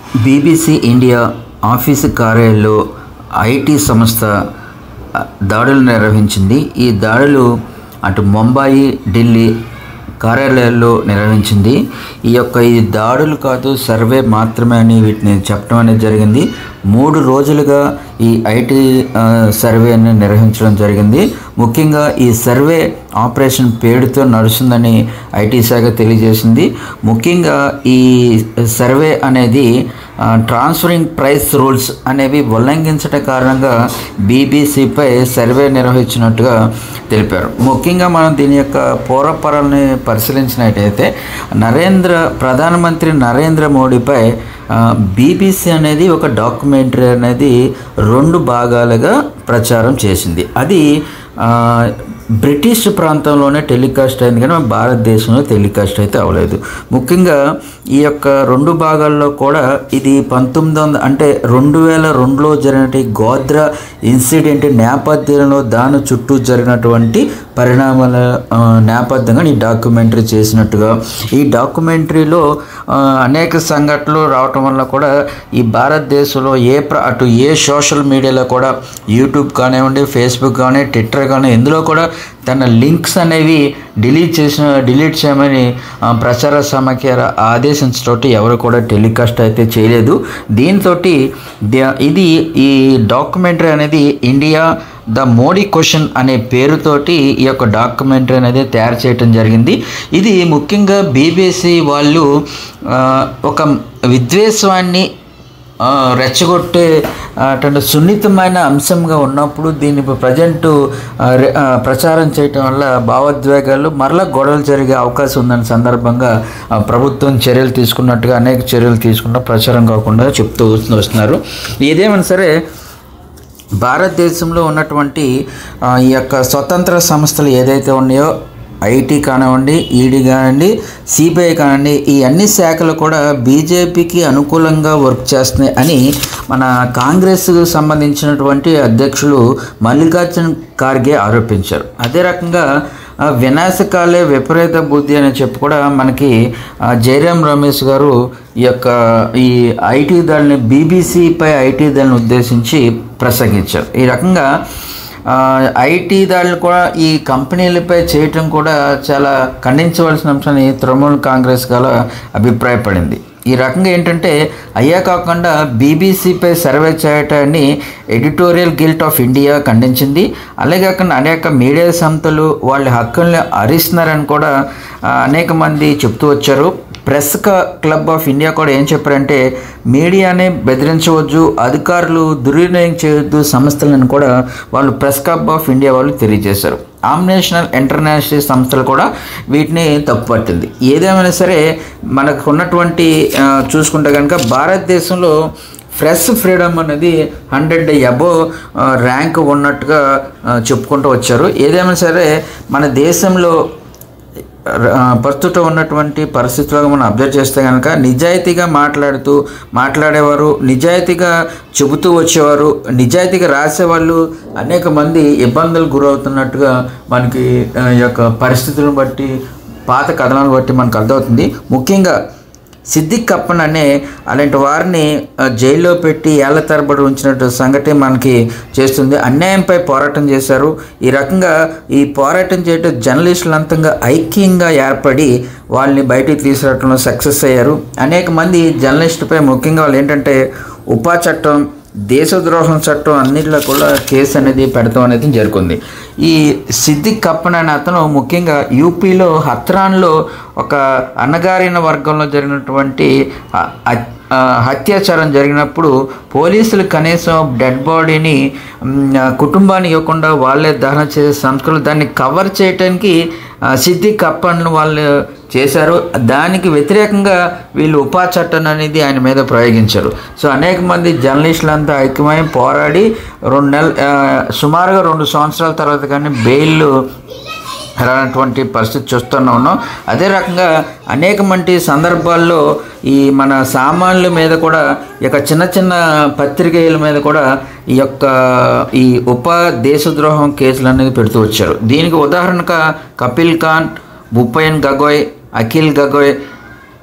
BBC India office కార్యాలయంలో IT సంస్థ ఆ, దాడులు నిర్వహించింది ఈ దాడులు అటు ముంబాయి ఢిల్లీ కార్యాలయాల్లో నిర్వహించింది ఈ యొక్క ఈ దాడులు కాదు సర్వే మాత్రమే అని వీటిని చెప్పడం అనేది జరిగింది మూడు రోజులుగా ఈ ఐటీ ఆ, సర్వేని నిర్వహించడం జరిగింది ముఖ్యంగా ఈ సర్వే ఆపరేషన్ పేరుతో నడుస్తుందని ఐటీ శాఖ తెలియజేసింది ముఖ్యంగా ఈ సర్వే అనేది ఆ, ట్రాన్స్ఫరింగ్ ప్రైస్ రూల్స్ అనేవి ఉల్లంఘించడం కారణంగా బీబీసీపై సర్వే నిర్వహించినట్టుగా తెలిపారు ముఖ్యంగా మనం దీని యొక్క పూర్వపరాలని పరిశీలించినట్టయితే నరేంద్ర ప్రధానమంత్రి నరేంద్ర మోడీపై బీబీసీ అనేది ఒక డాక్యుమెంటరీ అనేది రెండు భాగాలుగా ప్రచారం చేసింది అది ఆ, బ్రిటిష్ ప్రాంతంలోనే టెలికాస్ట్ అయింది కానీ మన భారతదేశంలో టెలికాస్ట్ అయితే అవ్వలేదు ముఖ్యంగా ఈ యొక్క రెండు భాగాల్లో కూడా ఇది పంతొమ్మిది వందల అంటే రెండు వేల రెండులో జరిగినటువంటి గోద్రా ఇన్సిడెంట్ నేపథ్యంలో దాని చుట్టూ జరిగినటువంటి పరిణామాల ఆ, నేపథ్యంగా ఈ డాక్యుమెంటరీ చేసినట్టుగా ఈ డాక్యుమెంటరీలో ఆ, అనేక సంఘటనలు రావటం వల్ల కూడా ఈ భారతదేశంలో ఏ ప్ర అటు ఏ సోషల్ మీడియాలో కూడా యూట్యూబ్ కానివ్వండి ఫేస్బుక్ కానీ ట్విట్టర్ కానీ ఇందులో కూడా తన లింక్స్ అనేవి డిలీట్ చేసిన డిలీట్ చేయమని ఆ, ప్రచార సమాఖ్య ఆదేశించతోటి ఎవరు కూడా టెలికాస్ట్ అయితే చేయలేదు దీంతో ఇది ఈ డాక్యుమెంటరీ అనేది ఇండియా ద మోడీ క్వశ్చన్ అనే పేరుతోటి ఈ యొక్క డాక్యుమెంటరీ అనేది తయారు చేయటం జరిగింది ఇది ముఖ్యంగా బీబీసీ వాళ్ళు ఆ, ఒక విద్వేషాన్ని ఆ, రెచ్చగొట్టే అటువంటి సున్నితమైన అంశంగా ఉన్నప్పుడు దీన్ని ప్రజెంట్ ప్రచారం చేయటం వల్ల భావోద్వేగాలు మరలా గొడవలు జరిగే అవకాశం ఉందన్న సందర్భంగా ఆ, ప్రభుత్వం చర్యలు తీసుకున్నట్టుగా అనేక చర్యలు తీసుకున్న ప్రచారం కాకుండా చెప్తూ వస్తున్నారు ఏదేమైనా సరే భారతదేశంలో ఉన్నటువంటి ఆ, ఈ యొక్క స్వతంత్ర సంస్థలు ఏదైతే ఉన్నాయో ఐటీ కానివ్వండి ఈడీ కానివ్వండి సిబిఐ కానివ్వండి ఈ అన్ని శాఖలు కూడా బీజేపీకి అనుకూలంగా వర్క్ చేస్తున్నాయి అని మన కాంగ్రెస్ సంబంధించినటువంటి అధ్యక్షులు మల్లికార్జున్ ఖార్గే ఆరోపించారు అదే రకంగా ఆ, వినాశకాలే విపరీత బుద్ధి అని చెప్పి కూడా మనకి ఆ, జయరాం రమేష్ గారు ఈ యొక్క ఈ ఐటీ దాడిని బీబీసీపై ఐటీ దాడిని ఉద్దేశించి ప్రసంగించారు ఈ రకంగా ఆ, ఐటీ దాడులు కూడా ఈ కంపెనీలపై చేయటం కూడా చాలా ఖండించవలసిన అంశాన్ని తృణమూల్ కాంగ్రెస్ గల అభిప్రాయపడింది ఈ రకంగా ఏంటంటే అయ్యా కాకుండా బీబీసీపై సర్వే చేయటాన్ని ఎడిటోరియల్ గిల్ట్ ఆఫ్ ఇండియా ఖండించింది అలాగే కాకుండా అనేక మీడియా సంస్థలు వాళ్ళ హక్కుల్ని హరిస్తున్నారని కూడా ఆ, అనేక మంది చెప్తూ వచ్చారు ప్రెస్ క- క్లబ్ ఆఫ్ ఇండియా కూడా ఏం చెప్పారంటే మీడియాని బెదిరించవద్దు అధికారులు దుర్వినియోగం చేయొద్దు సంస్థలను కూడా వాళ్ళు ప్రెస్ క్లబ్ ఆఫ్ ఇండియా వాళ్ళు తెలియజేశారు ఆమ్నేషనల్ ఇంటర్నేషనల్ సంస్థలు కూడా వీటిని తప్పుపట్టింది ఏదేమైనా సరే మనకు ఉన్నటువంటి ఆ, చూసుకుంటే కనుక భారతదేశంలో ప్రెస్ ఫ్రీడమ్ అనేది హండ్రెడ్ అబో ర్యాంక్ ఉన్నట్టుగా ఆ, చెప్పుకుంటూ వచ్చారు ఏదేమైనా సరే మన దేశంలో ఆ, ప్రస్తుతం ఉన్నటువంటి పరిస్థితుల్లో మనం అబ్జర్వ్ చేస్తే కనుక నిజాయితీగా మాట్లాడుతూ మాట్లాడేవారు నిజాయితీగా చెబుతూ వచ్చేవారు నిజాయితీగా రాసేవాళ్ళు అనేక మంది ఇబ్బందులు గురవుతున్నట్టుగా మనకి ఆ, ఈ యొక్క పరిస్థితులను బట్టి పాత కథనాలను బట్టి మనకు అర్థమవుతుంది ముఖ్యంగా సిద్దిక్ కప్పన్ అనే అలాంటి వారిని ఆ, జైల్లో పెట్టి ఏళ్ల తరబడి ఉంచినట్టు సంగతి మనకి చేస్తుంది అన్యాయంపై పోరాటం చేశారు ఈ రకంగా ఈ పోరాటం చేయటం జర్నలిస్టులంతంగా ఐక్యంగా ఏర్పడి వాళ్ళని బయటికి తీసుకురావడంలో సక్సెస్ అయ్యారు అనేక మంది జర్నలిస్టుపై ముఖ్యంగా వాళ్ళు ఏంటంటే ఉపా చట్టం దేశద్రోహం చట్టం అన్నింటిలో కూడా కేసు అనేది పెడతాం అనేది జరిగింది ఈ సిద్దిక్ కప్పన్ అనే అతను ముఖ్యంగా యూపీలో హత్రాన్లో ఒక అన్నగారిన వర్గంలో జరిగినటువంటి అ- అ- ఆ, అత్యాచారం జరిగినప్పుడు పోలీసులు కనీసం డెడ్ బాడీని మ్, ఆ, కుటుంబానికి ఇవ్వకుండా వాళ్ళే దహనం చేసే సంస్కృతులు దాన్ని కవర్ చేయడానికి ఆ, సిద్దిక్ కప్పన్ వాళ్ళు చేశారు దానికి వ్యతిరేకంగా వీళ్ళు ఉపా చట్టం అనేది ఆయన మీద ప్రయోగించారు సో అనేక మంది జర్నలిస్టులంతా ఐక్యమై పోరాడి రెండు నెలలు ఆ, సుమారుగా రెండు సంవత్సరాల తర్వాత కానీ బెయిల్ రానటువంటి పరిస్థితి చూస్తూనే ఉన్నాం అదే రకంగా అనేక మంది సందర్భాల్లో ఈ మన సామాన్ల మీద కూడా ఈ యొక్క చిన్న చిన్న పత్రికల మీద కూడా ఈ యొక్క ఈ ఉప దేశద్రోహం కేసులు అనేది పెడుతూ వచ్చారు దీనికి ఉదాహరణగా కపిల్ ఖాన్ భూపయన్ గగోయ్ అఖిల్ గగోయ్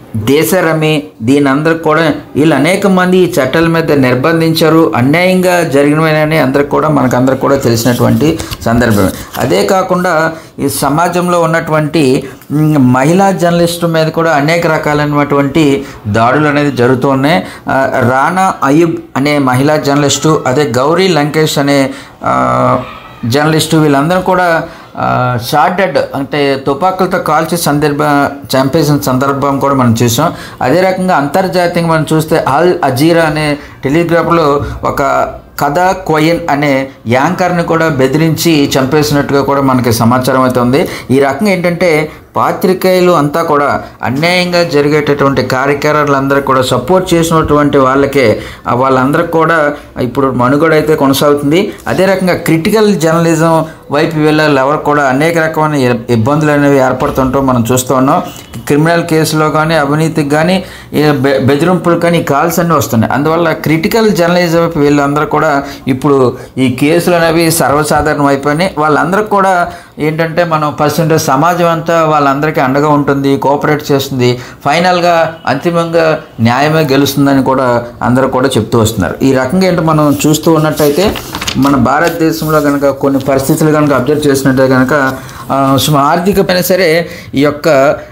దేశరమి దీని అందరూ కూడా వీళ్ళు అనేక మంది ఈ చట్టాల మీద నిర్బంధించారు అన్యాయంగా జరిగినవని అందరికి కూడా మనకందరికి కూడా తెలిసినటువంటి సందర్భమే అదే కాకుండా ఈ సమాజంలో ఉన్నటువంటి మ్, మహిళా జర్నలిస్టు మీద కూడా అనేక రకాలైనటువంటి దాడులు అనేది జరుగుతూ ఉన్నాయి ఆ, రానా అయూబ్ అనే మహిళా జర్నలిస్టు అదే గౌరీ లంకేష్ అనే ఆ, జర్నలిస్టు వీళ్ళందరూ కూడా ఆ, షార్ట్ డెడ్ అంటే తుపాకులతో కాల్చి సందర్భ చంపేసిన సందర్భం కూడా మనం చూసాం అదే రకంగా అంతర్జాతీయంగా మనం చూస్తే అల్ అజీరా అనే టెలిగ్రాఫ్లో ఒక కథా కోయిన్ అనే యాంకర్ని కూడా బెదిరించి చంపేసినట్టుగా కూడా మనకి సమాచారం అయితే ఉంది ఈ రకంగా ఏంటంటే పాత్రికేయులు అంతా కూడా అన్యాయంగా జరిగేటటువంటి కార్యకలాపాలందరూ కూడా సపోర్ట్ చేసినటువంటి వాళ్ళకే ఆ వాళ్ళందరికీ కూడా ఇప్పుడు మనుగడ అయితే కొనసాగుతుంది అదే రకంగా క్రిటికల్ జర్నలిజం వైపు వెళ్ళే ఎవరు కూడా అనేక రకమైన ఇ- ఇబ్బందులు అనేవి ఏర్పడుతుంటాం మనం చూస్తూ ఉన్నాం క్రిమినల్ కేసులో కానీ అవినీతికి కానీ ఈ బె బెదిరింపులు కానీ ఈ కాల్స్ అన్నీ వస్తున్నాయి అందువల్ల క్రిటికల్ జర్నలిజం వైపు వీళ్ళందరూ కూడా ఇప్పుడు ఈ కేసులు అనేవి సర్వసాధారణం అయిపోయినాయి వాళ్ళందరికీ కూడా ఏంటంటే మనం పర్సెంటేజ్ సమాజం అంతా వాళ్ళందరికీ అండగా ఉంటుంది కోఆపరేట్ చేస్తుంది ఫైనల్గా అంతిమంగా న్యాయమే గెలుస్తుందని కూడా అందరూ కూడా చెప్తూ వస్తున్నారు ఈ రకంగా ఏంటో మనం చూస్తూ ఉన్నట్టయితే మన భారతదేశంలో కనుక కొన్ని పరిస్థితులు కనుక అబ్జర్వ్ చేసినట్టే కనుక ఆ, సుమ ఆర్థికమైన సరే ఈ యొక్క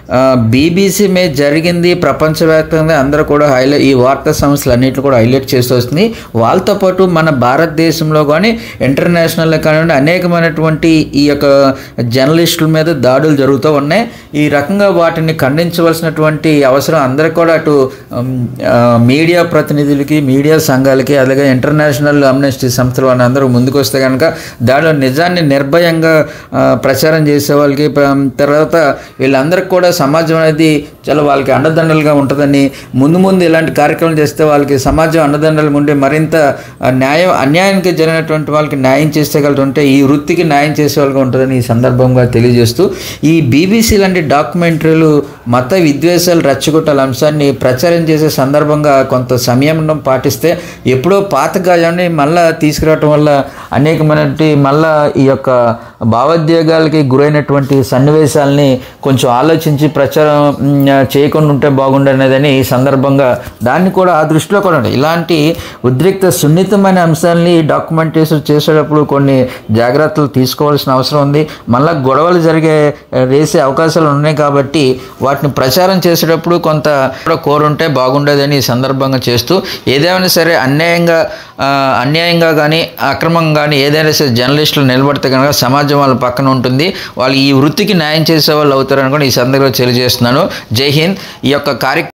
బీబీసీ మీద జరిగింది ప్రపంచవ్యాప్తంగా అందరూ కూడా హైలైట్ ఈ వార్తా సంస్థలు అన్నింటిని కూడా హైలైట్ చేస్తూ వస్తుంది వాళ్ళతో పాటు మన భారతదేశంలో కానీ ఇంటర్నేషనల్లో కానివ్వండి అనేకమైనటువంటి ఈ యొక్క జర్నలిస్టుల మీద దాడులు జరుగుతూ ఉన్నాయి ఈ రకంగా వాటిని ఖండించవలసినటువంటి అవసరం అందరికీ కూడా అటు ఉమ్, ఆ, మీడియా ప్రతినిధులకి మీడియా సంఘాలకి అలాగే ఇంటర్నేషనల్ అమ్నెస్టీ సంస్థలు వాళ్ళందరూ అందరూ ముందుకు వస్తే కనుక దానిలో నిజాన్ని నిర్భయంగా ఆ, ప్రచారం చేసే వాళ్ళకి ప- తర్వాత వీళ్ళందరికీ కూడా సమాజం అనేది చాలా వాళ్ళకి అండదండలుగా ఉంటుందని ముందు ముందు ఇలాంటి కార్యక్రమం చేస్తే వాళ్ళకి సమాజం అండదండలు ఉంటే మరింత ఆ, న్యాయం అన్యాయానికి జరిగినటువంటి వాళ్ళకి న్యాయం చేసేగలుగుతుంటే ఈ వృత్తికి న్యాయం చేసే వాళ్ళగా ఉంటుందని ఈ సందర్భంగా తెలియజేస్తూ ఈ బీబీసీ లాంటి డాక్యుమెంటరీలు మత విద్వేషాలు రెచ్చగొట్టాల అంశాన్ని ప్రచారం చేసే సందర్భంగా కొంత సంయమనం పాటిస్తే ఎప్పుడో పాత గాయాన్ని మళ్ళా తీసుకురావటం వల్ల అనేకమైనటువంటి మళ్ళా ఈ యొక్క భావోద్వేగాలకి గురైనటువంటి సన్నివేశాలని కొంచెం ఆలోచించి ప్రచారం మ్, చేయకుండా ఉంటే బాగుండనేదని ఈ సందర్భంగా దాన్ని కూడా ఆ దృష్టిలో కూడా ఉండాలి ఇలాంటి ఉద్రిక్త సున్నితమైన అంశాలని డాక్యుమెంటేషన్ చేసేటప్పుడు కొన్ని జాగ్రత్తలు తీసుకోవాల్సిన అవసరం ఉంది మళ్ళీ గొడవలు జరిగే వేసే అవకాశాలు ఉన్నాయి కాబట్టి వాటిని ప్రచారం చేసేటప్పుడు కొంత కూడా కోరుంటే బాగుండేదని ఈ సందర్భంగా చేస్తూ ఏదేమైనా సరే అన్యాయంగా ఆ, అన్యాయంగా కానీ అక్రమంగా కానీ ఏదైనా సరే జర్నలిస్టులు నిలబడితే కనుక సమాజం వాళ్ళ పక్కన ఉంటుంది వాళ్ళు ఈ వృత్తికి న్యాయం చేసే వాళ్ళు అవుతారని కూడా ఈ సందర్భంగా తెలియజేస్తున్నాను జై హింద్ ఈ యొక్క కార్య